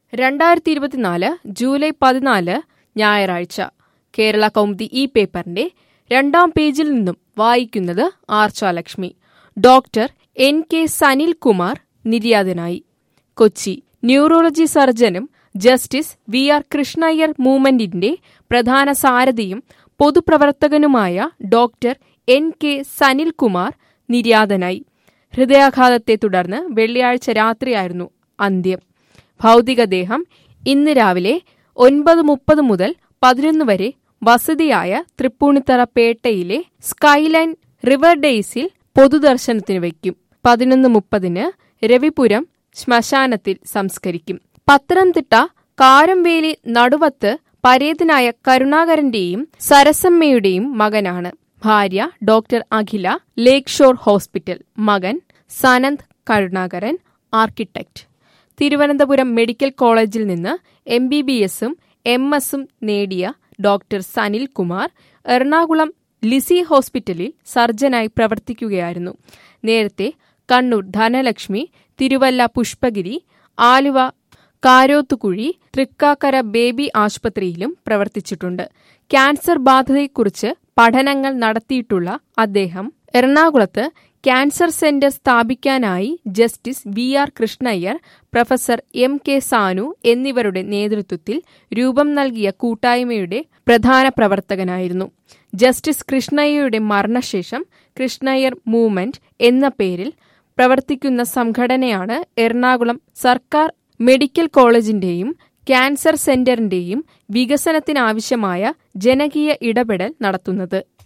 രണ്ടായിരത്തി ഇരുപത്തിനാല് ജൂലൈ പതിനാല് ഞായറാഴ്ച കേരള കൗമുദി ഈ പേപ്പറിന്റെ രണ്ടാം പേജിൽ നിന്നും വായിക്കുന്നത് Archalakshmi doctor N K Sanil Kumar നിര്യാതനായി കൊച്ചി ന്യൂറോളജി സർജനും ജസ്റ്റിസ് വി ആർ കൃഷ്ണയ്യർ മൂവ്മെന്റിന്റെ പ്രധാന സാരഥിയും പൊതുപ്രവർത്തകനുമായ doctor N K Sanil Kumar നിര്യാതനായി ഹൃദയാഘാതത്തെ തുടർന്ന് വെള്ളിയാഴ്ച രാത്രിയായിരുന്നു അന്ത്യം ഭൗതികദേഹം ഇന്ന് രാവിലെ ഒൻപത് മുപ്പത് മുതൽ പതിനൊന്ന് വരെ വസതിയായ തൃപ്പൂണിത്തറ പേട്ടയിലെ സ്കൈലൈൻ റിവർ ഡേയ്സിൽ പൊതുദർശനത്തിന് വയ്ക്കും പതിനൊന്ന് മുപ്പതിന് രവിപുരം ശ്മശാനത്തിൽ സംസ്കരിക്കും പത്തനംതിട്ട കാരംവേലി നടുവത്ത് പരേതനായ കരുണാകരന്റെയും സരസമ്മയുടെയും മകനാണ് ഭാര്യ doctor Akhila lake shore hospital മകൻ സനന്ദ് കരുണാകരൻ ആർക്കിടെക്ട് തിരുവനന്തപുരം മെഡിക്കൽ കോളേജിൽ നിന്ന് എം ബി ബി എസും എം എസും നേടിയ ഡോക്ടർ സനിൽ കുമാർ എറണാകുളം ലിസി ഹോസ്പിറ്റലിൽ സർജനായി പ്രവർത്തിക്കുകയായിരുന്നു നേരത്തെ കണ്ണൂർ ധനലക്ഷ്മി തിരുവല്ല പുഷ്പഗിരി ആലുവ കാരോത്തുകുഴി തൃക്കാക്കര ബേബി ആശുപത്രിയിലും പ്രവർത്തിച്ചിട്ടുണ്ട് ക്യാൻസർ ബാധയെക്കുറിച്ച് പഠനങ്ങൾ നടത്തിയിട്ടുള്ള അദ്ദേഹം എറണാകുളത്ത് ക്യാൻസർ സെന്റർ സ്ഥാപിക്കാനായി justice V R Krishna Iyer professor M K Sanu എന്നിവരുടെ നേതൃത്വത്തിൽ രൂപം നൽകിയ കൂട്ടായ്മയുടെ പ്രധാന പ്രവർത്തകനായിരുന്നു ജസ്റ്റിസ് കൃഷ്ണയ്യയുടെ മരണശേഷം കൃഷ്ണയ്യർ മൂവ്മെന്റ് എന്ന പേരിൽ പ്രവർത്തിക്കുന്ന സംഘടനയാണ് എറണാകുളം സർക്കാർ മെഡിക്കൽ കോളേജിന്റെയും ക്യാൻസർ സെന്ററിന്റെയും വികസനത്തിനാവശ്യമായ ജനകീയ ഇടപെടൽ നടത്തുന്നത്